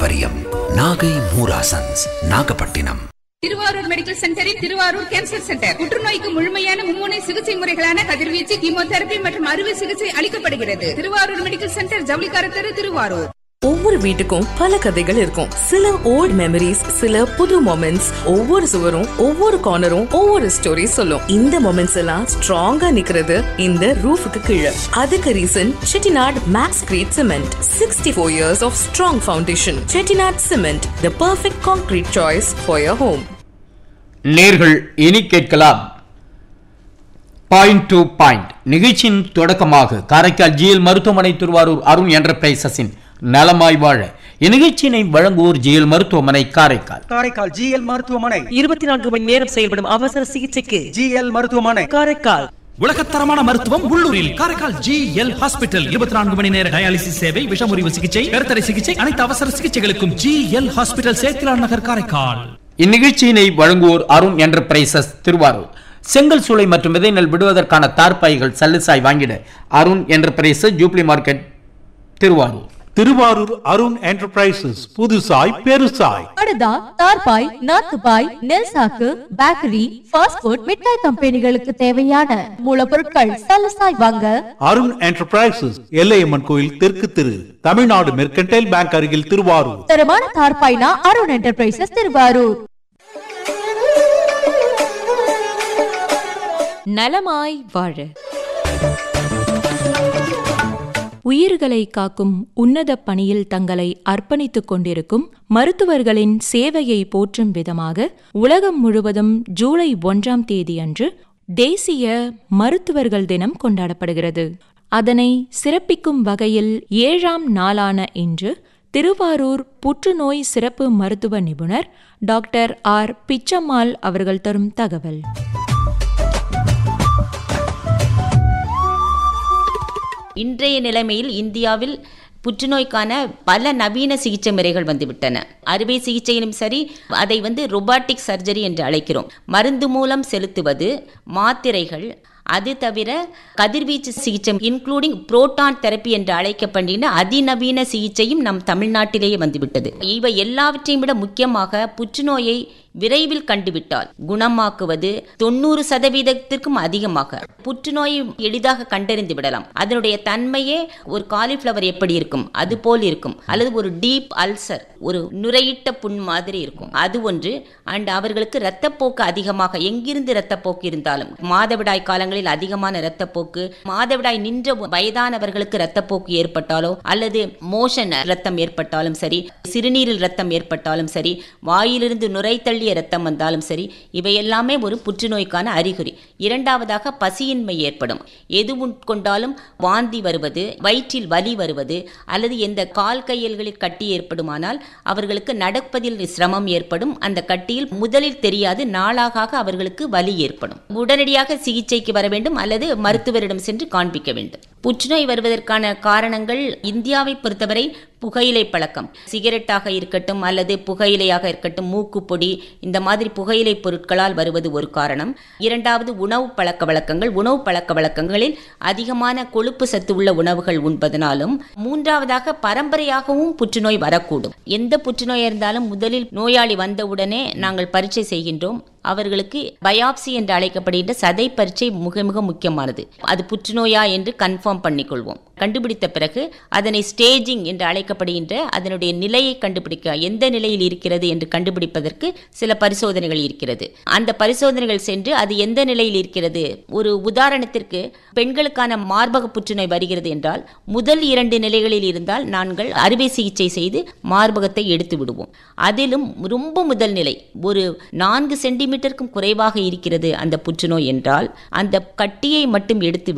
பாரம்பரியம் நாகை மூராசன்ஸ் நாகப்பட்டினம் திருவாரூர் மெடிக்கல் சென்டரில் திருவாரூர் கேன்சர் சென்டர் புற்றுநோய்க்கு முழுமையான மும்முனை சிகிச்சை முறைகளான கதிர்வீச்சு கீமோதெரபி மற்றும் அறுவை சிகிச்சை அளிக்கப்படுகிறது திருவாரூர் மெடிக்கல் சென்டர் ஜவுளிக்கார தெரு திருவாரூர் ஒவ்வொரு வீட்டுக்கும் பல கதைகள் இருக்கும் சில ஓல்ட் மெமரிஸ் சில புது மொமெண்ட்ஸ் ஒவ்வொரு சுவரும் ஒவ்வொரு கார்னரும் ஒவ்வொரு ஸ்டோரி சொல்லும் இந்த மொமெண்ட்ஸ் எல்லாம் ஸ்ட்ராங்கா நிக்கிறது இந்த ரூஃபுக்கு கீழே அதுக்கு reason Chettinad max crete cement sixty four years of strong foundation Chettinad cement the perfect concrete choice for your home நேர்கள் இனி கேட்கலாம் பாயிண்ட் டு பாயிண்ட் நிகழ்ச்சியின் தொடக்கமாக காரைக்கால் ஜிஎல் மருத்துவமனை திருவாரூர் அருண் என்டர்பிரைசஸின் நலமாய் வாழ இந்நிகழ்ச்சியினை வழங்குவோர் ஜிஎல் மருத்துவமனை காரைக்கால் காரைக்கால் ஜிஎல் மருத்துவமனை இருபத்தி நான்கு மணி நேரம் செயல்படும் அவசர சிகிச்சைக்கு ஜிஎல் மருத்துவமனை காரைக்கால் உலகத்தரமான மருத்துவம் உள்ளூரில் காரைக்கால் ஜி எல் ஹாஸ்பிட்டல் இருபத்தி நான்கு மணி நேர டயாலிசிஸ் சேவை விஷமுறிவு சிகிச்சை கருத்தடை சிகிச்சை அனைத்து அவசர சிகிச்சைகளுக்கும் ஜி எல் ஹாஸ்பிட்டல் சேத்திலான் நகர் காரைக்கால் இந்நிகழ்ச்சியினை வழங்குவோர் அருண் என்டர்பிரைசஸ் திருவாரூர் செங்கல் சூளை மற்றும் விதை நெல் விடுவதற்கான தார்ப்பாய்கள் சல்லுசாய் வாங்கிட Arun enterprises jubilee market Thiruvarur Thiruvarur Arun enterprises புதுசாய் பெருசாய் படுதா தார்பாய் நாத்துபாய் நெல் சாக்கு பேக்கரி ஃபாஸ்ட் ஃபுட் மிட்டாய் கம்பெனிகளுக்கு தேவையான மூலப்பொருட்கள் சலசாய் வாங்க அருண் என்டர்பிரைசஸ் எல்லையம்மன் கோயில் தெற்கு திரு தமிழ்நாடு மெர்கன்டைல் பேங்க் அருகில் திருவாரூர் தரமான தார்பாய்னா அருண் என்டர்பிரைசஸ் திருவாரூர் நலமாய் வாழ உயிர்களை காக்கும் உன்னத பணியில் தங்களை அர்ப்பணித்துக் கொண்டிருக்கும் மருத்துவர்களின் சேவையை போற்றும் விதமாக உலகம் முழுவதும் ஜூலை ஒன்றாம் தேதி அன்று தேசிய மருத்துவர்கள் தினம் கொண்டாடப்படுகிறது அதனை சிறப்பிக்கும் வகையில் ஏழாம் நாளான இன்று திருவாரூர் புற்றுநோய் சிறப்பு மருத்துவ நிபுணர் டாக்டர் ஆர் பிச்சம்மாள் அவர்கள் தரும் தகவல் இன்றைய நிலைமையில் இந்தியாவில் புற்றுநோய்க்கான பல நவீன சிகிச்சை முறைகள் வந்துவிட்டன அறுவை சிகிச்சையிலும் சரி அதை வந்து ரொபாட்டிக் சர்ஜரி என்று அழைக்கிறோம் மருந்து மூலம் செலுத்துவது மாத்திரைகள் அது தவிர கதிர்வீச்சு சிகிச்சை இன்க்ளூடிங் புரோட்டான் தெரப்பி என்று அழைக்கப்படுகிற அதிநவீன சிகிச்சையும் நம் தமிழ்நாட்டிலேயே வந்துவிட்டது இவை எல்லாவற்றையும் விட முக்கியமாக புற்றுநோயை விரைவில் கண்டுவிட்டால் குணமாக்குவது தொண்ணூறு சதவீதத்திற்கும் அதிகமாக புற்றுநோயை எளிதாக கண்டறிந்து விடலாம் அதனுடைய தன்மையே ஒரு காலிஃப்ளவர் எப்படி இருக்கும் அது போல் இருக்கும் அல்லது ஒரு டீப் அல்சர் ஒரு நுரையிட்ட புண் மாதிரி இருக்கும் அது ஒன்று அண்ட் அவர்களுக்கு இரத்தப்போக்கு அதிகமாக எங்கிருந்து இரத்தப்போக்கு இருந்தாலும் மாதவிடாய் காலங்களில் அதிகமான இரத்தப்போக்கு மாதவிடாய் நின்ற வயதானவர்களுக்கு இரத்தப்போக்கு ஏற்பட்டாலோ அல்லது மோஷன் இரத்தம் ஏற்பட்டாலும் சரி சிறுநீரில் இரத்தம் ஏற்பட்டாலும் சரி வாயிலிருந்து நுரை தள்ளி தள்ளிய ரத்தம் வந்தாலும் சரி இவை எல்லாமே ஒரு புற்றுநோய்க்கான அறிகுறி இரண்டாவதாக பசியின்மை ஏற்படும் எது உட்கொண்டாலும் வாந்தி வருவது வயிற்றில் வலி வருவது அல்லது எந்த கால் கையல்களில் கட்டி ஏற்படுமானால் அவர்களுக்கு நடப்பதில் சிரமம் ஏற்படும் அந்த கட்டியில் முதலில் தெரியாது நாளாக அவர்களுக்கு வலி ஏற்படும் உடனடியாக சிகிச்சைக்கு வர வேண்டும் அல்லது மருத்துவரிடம் சென்று காண்பிக்க வேண்டும் புற்றுநோய் வருவதற்கான காரணங்கள் இந்தியாவை பொறுத்தவரை புகையிலை பழக்கம் சிகரெட்டாக இருக்கட்டும் அல்லது புகையிலையாக இருக்கட்டும் மூக்குப்பொடி இந்த மாதிரி புகையிலை பொருட்களால் வருவது ஒரு காரணம் இரண்டாவது உணவு பழக்க வழக்கங்கள் உணவு பழக்க வழக்கங்களில் அதிகமான கொழுப்பு சத்து உள்ள உணவுகள் உண்பதனாலும் மூன்றாவதாக பரம்பரையாகவும் புற்றுநோய் வரக்கூடும் எந்த புற்றுநோய் இருந்தாலும் முதலில் நோயாளி வந்தவுடனே நாங்கள் பரீட்சை செய்கின்றோம் அவர்களுக்கு பயாப்சி என்று அழைக்கப்படுகின்ற சதை பரீட்சை மிக மிக முக்கியமானது அது புற்றுநோயா என்று கன்ஃபார்ம் பண்ணிக்கொள்வோம் கண்டுபிடித்த பிறகு அதனை ஸ்டேஜிங் என்று அழைக்கப்படுகின்ற அதனுடைய நிலையை கண்டுபிடிக்க எந்த நிலையில் இருக்கிறது என்று கண்டுபிடிப்பதற்கு சில பரிசோதனைகள் இருக்கிறது அந்த பரிசோதனைகள் சென்று அது எந்த நிலையில் இருக்கிறது ஒரு உதாரணத்திற்கு பெண்களுக்கான மார்பக புற்றுநோய் வருகிறது என்றால் முதல் இரண்டு நிலைகளில் இருந்தால் நாங்கள் அறுவை சிகிச்சை செய்து மார்பகத்தை எடுத்து விடுவோம் அதிலும் ரொம்ப முதல் நிலை ஒரு நான்கு சென்டிமீட்டருக்கும் குறைவாக இருக்கிறது அந்த புற்றுநோய் என்றால் அந்த கட்டியை மட்டும் எடுத்து